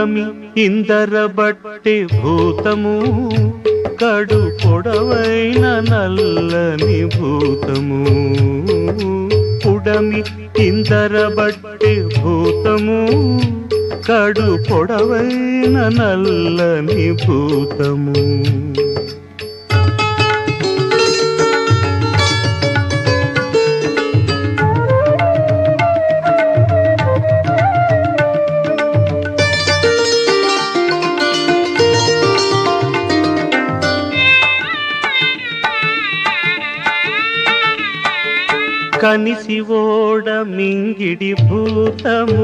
పుడమి ఇందర బట్టి భూతము కడు పొడవైన నల్లని భూతము పుడమి ఇందర బట్టి భూతము కడు పొడవైన నల్లని భూతము కనిసి ఓడ మింగిడి భూతము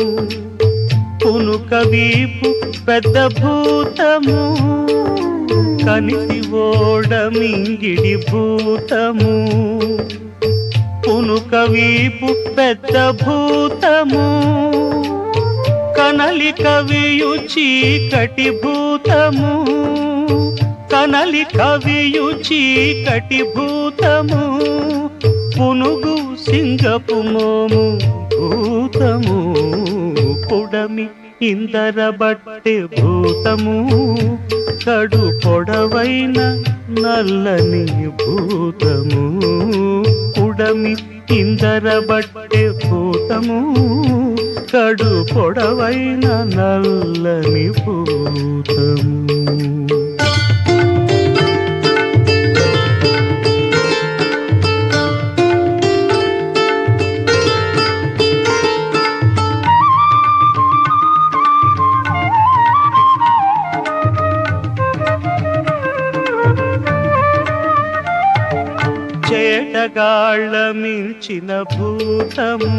పునుక వీపు పెద్ద భూతము కనిసి ఓడ మింగిడి భూతము పునుక వీపు పెద్ద భూతము కనలి కవియు చీకటి భూతము కనలి కవియు చీకటి భూతము పునుగు సింగపు మోము భూతము పొడమి ఇందర బట్టె భూతము కడు పొడవైన నల్లని భూతము పుడమి ఇందర బట్టె భూతము కడు పొడవైన నల్లని భూతము చేటగాళ్ళ మించిన భూతము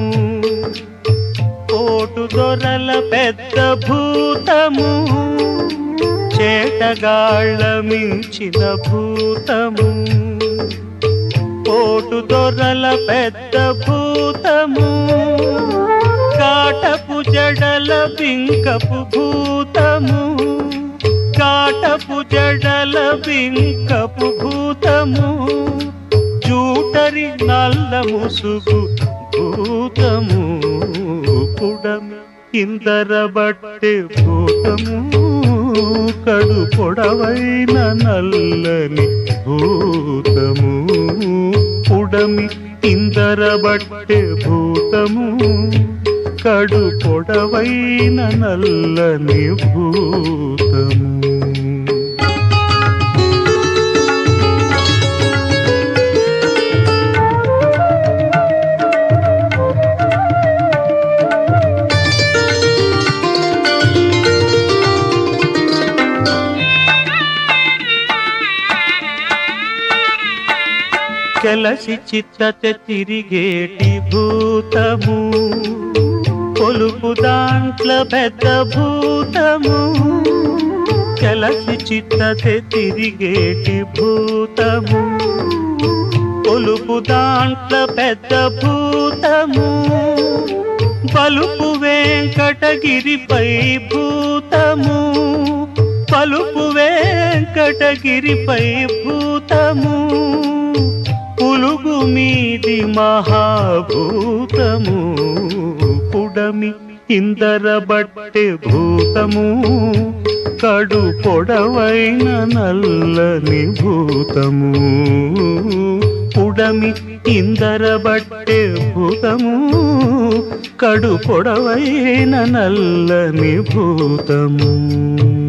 కోటు దొరల పెద్ద భూతము చేటగాళ్ళ మించిన భూతము కోటు దొరల పెద్ద భూతము కాటపు జడల బింకపు భూతము కాటపు జడల బింకపు భూతము జూటరి నల్ల ముసుగు భూతము పుడమి ఇందర బట్టె భూతము కడు పొడవైన నల్లని భూతము పుడమి ఇందర బట్టె భూతము కడు పొడవైన నల్లని భూతము కెలసి చిత్తత తిరిగేటి భూతము కొలుపు దాంట్ల పెద్ద భూతము కెలసి చిత్తత తిరిగేటి భూతము కొలుపు దాంట్ల పెద్ద భూతము పలుపు వెంకటగిరిపై భూతము పలుపు వెంకటగిరిపై భూతము పులుగు మీది మహాభూతము పుడమి ఇందర బట్టె భూతము కడు పొడవైన నల్లని భూతము పుడమి ఇందర బట్టె భూతము కడు పొడవైన నల్లని భూతము